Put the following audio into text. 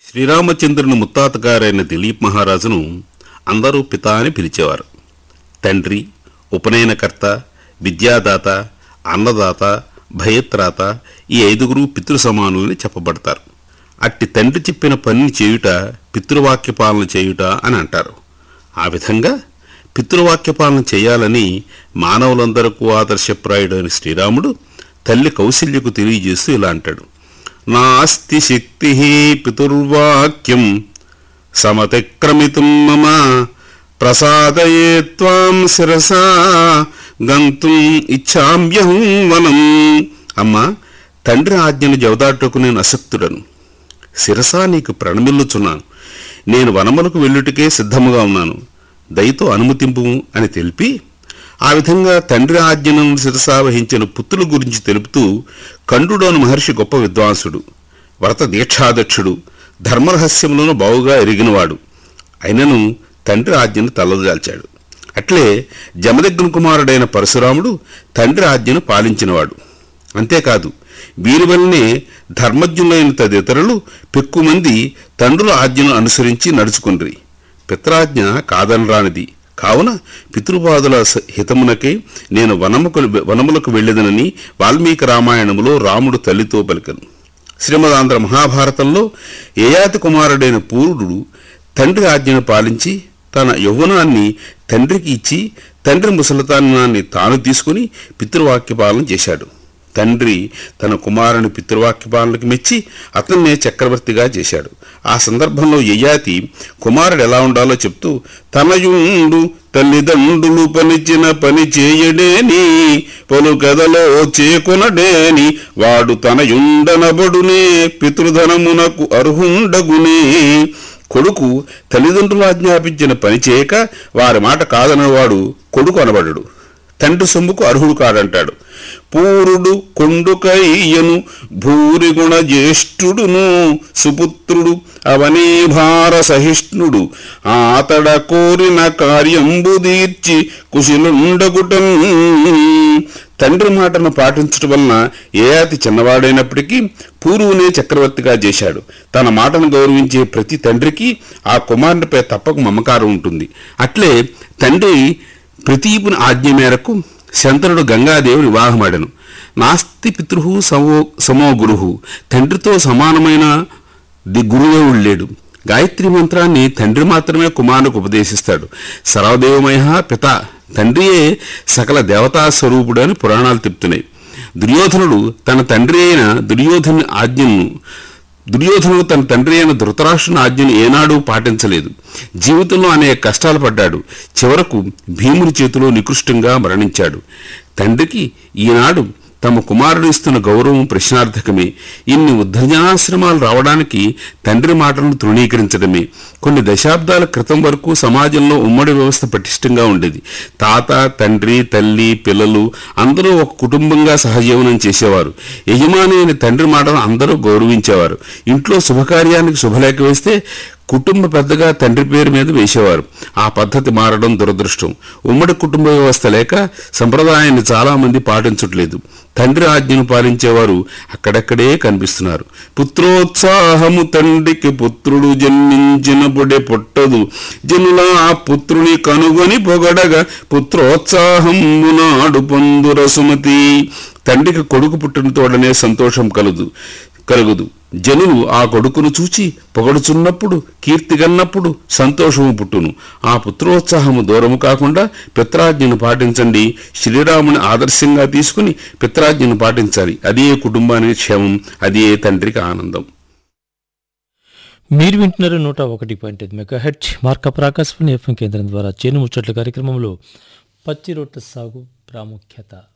శ్రీరామచంద్రుని ముత్తాతగారైన దిలీప్ మహారాజును అందరూ పిత అని పిలిచేవారు తండ్రి ఉపనయనకర్త విద్యాదాత అన్నదాత భయత్రాత ఈ ఐదుగురు పితృ సమానులని చెప్పబడతారు అట్టి తండ్రి చెప్పిన పనిని చేయుట పితృవాక్య పాలన చేయుట అని అంటారు ఆ విధంగా పితృవాక్య పాలన చేయాలని మానవులందరకు ఆదర్శప్రాయుడైన శ్రీరాముడు తల్లి కౌశల్యకు తెలియజేస్తూ ఇలా అంటాడు నాస్తి శక్తి పితుర్వాక్యం సమతిక్రమితుం మమ ప్రసాదయే త్వాం శిరసా గంతుం ఇచ్చామ్యహం వనం అమ్మా తండ్రి ఆజ్ఞను జవదాటుకు నేను అసక్తుడను శిరసా నీకు ప్రణమిల్లుచున్నాను నేను వనములకు వెళ్ళుటకే సిద్ధముగా ఉన్నాను దయతో అనుమతింపు అని తెలిపి ఆ విధంగా తండ్రి ఆజ్ఞను శిరసా వహించిన పుత్రుల గురించి తెలుపుతూ కండుడోను మహర్షి గొప్ప విద్వాంసుడు వ్రత దీక్షాదక్షుడు ధర్మరహస్యములను బావుగా ఎరిగినవాడు అయినను తండ్రి ఆజ్ఞను తలదాల్చాడు అట్లే జమదగ్ని కుమారుడైన పరశురాముడు తండ్రి ఆజ్ఞను పాలించినవాడు అంతేకాదు వీరి వల్లనే ధర్మజ్ఞులైన తదితరులు పెక్కుమంది తండ్రుల ఆజ్ఞను అనుసరించి నడుచుకుండ్రి పిత్రాజ్ఞ కాదనరానిది కావున పితృపాదుల స- హితమునకై నేను వనముకు వనములకు వెళ్ళేదనని వాల్మీకి రామాయణములో రాముడు తల్లితో పలికను శ్రీమదాంధ్ర మహాభారతంలో యయాతి కుమారుడైన పూరుడు తండ్రి ఆజ్ఞను పాలించి తన యౌవనాన్ని తండ్రికి ఇచ్చి తండ్రి ముసలితనాన్ని తాను తీసుకుని పితృవాక్య పాలన చేశాడు తండ్రి తన కుమారుని పితృవాక్య పాలనకు మెచ్చి అతన్నే చక్రవర్తిగా చేశాడు ఆ సందర్భంలో యయాతి కుమారుడు ఎలా ఉండాలో చెప్తూ తనయుండు తల్లిదండ్రులు పనిచిన పని చేయడేని పలు కథలో చేకొనడేని వాడు తనయుండనబడునే పితృధనమునకు అర్హుండగునే కొడుకు తల్లిదండ్రులు ఆజ్ఞాపించిన పని చేయక వారి మాట కాదనవాడు కొడుకు అనబడడు తండ్రి సొమ్ముకు అర్హుడు కాడంటాడు పూరుడు కొండుకయ్యను భూరిగుణ జ్యేష్ఠుడును సుపుత్రుడు అవనీ భార సహిష్ణుడు ఆతడ కోరిన కార్యంబు తీర్చి కుశలుండగుటం తండ్రి మాటను పాటించడం వలన ఏయాతి చిన్నవాడైనప్పటికీ పూర్వునే చక్రవర్తిగా చేశాడు తన మాటను గౌరవించే ప్రతి తండ్రికి ఆ కుమారునిపై తప్పక మమకారం ఉంటుంది అట్లే తండ్రి ప్రతీపుని ఆజ్ఞ మేరకు శంతనుడు గంగాదేవి వివాహమాడను నాస్తి పితృ సమో సమో గురువు తండ్రితో సమానమైన ది గురుదేవుడు లేడు గాయత్రి మంత్రాన్ని తండ్రి మాత్రమే కుమారునికి ఉపదేశిస్తాడు సర్వదేవమయ పిత తండ్రియే సకల దేవతా స్వరూపుడు అని పురాణాలు చెప్తున్నాయి దుర్యోధనుడు తన తండ్రి అయిన దుర్యోధను ఆజ్ఞను దుర్యోధనుడు తన తండ్రి అయిన ధృతరాష్ట్రుని ఆజ్ఞను ఏనాడూ పాటించలేదు జీవితంలో అనేక కష్టాలు పడ్డాడు చివరకు భీముని చేతిలో నికృష్టంగా మరణించాడు తండ్రికి ఈనాడు తమ కుమారుడు ఇస్తున్న గౌరవం ప్రశ్నార్థకమే ఇన్ని ఉద్ధజనాశ్రమాలు రావడానికి తండ్రి మాటలను తృణీకరించడమే కొన్ని దశాబ్దాల క్రితం వరకు సమాజంలో ఉమ్మడి వ్యవస్థ పటిష్టంగా ఉండేది తాత తండ్రి తల్లి పిల్లలు అందరూ ఒక కుటుంబంగా సహజీవనం చేసేవారు యజమాని అయిన తండ్రి మాటను అందరూ గౌరవించేవారు ఇంట్లో శుభకార్యానికి శుభలేఖ వేస్తే కుటుంబ పెద్దగా తండ్రి పేరు మీద వేసేవారు ఆ పద్ధతి మారడం దురదృష్టం ఉమ్మడి కుటుంబ వ్యవస్థ లేక సంప్రదాయాన్ని చాలా మంది పాటించట్లేదు తండ్రి ఆజ్ఞను పాలించేవారు అక్కడక్కడే కనిపిస్తున్నారు పుత్రోత్సాహము తండ్రికి పుత్రుడు జన్మించినప్పుడే పుట్టదు జనుల ఆ పుత్రుని కనుగొని పొగడగా పుత్రోత్సాహము నాడు పొందుర సుమతి తండ్రికి కొడుకు పుట్టిన తోడనే సంతోషం కలుదు కలుగుదు జనులు ఆ కొడుకును చూచి పొగడుచున్నప్పుడు కీర్తిగన్నప్పుడు సంతోషము పుట్టును ఆ పుత్రోత్సాహము దూరము కాకుండా పిత్రాజ్ఞను పాటించండి శ్రీరాముని ఆదర్శంగా తీసుకుని పిత్రాజ్ఞను పాటించాలి అదే కుటుంబానికి క్షేమం అదే తండ్రికి ఆనందం మీరు వింటున్నారు నూట ఒకటి పాయింట్ ఐదు మెగా హెచ్ మార్కప్ ఆకాశవాణి ఎఫ్ఎం కేంద్రం ద్వారా చేను ముచ్చట్ల కార్యక్రమంలో పచ్చి రొట్టె సాగు ప్రాముఖ్యత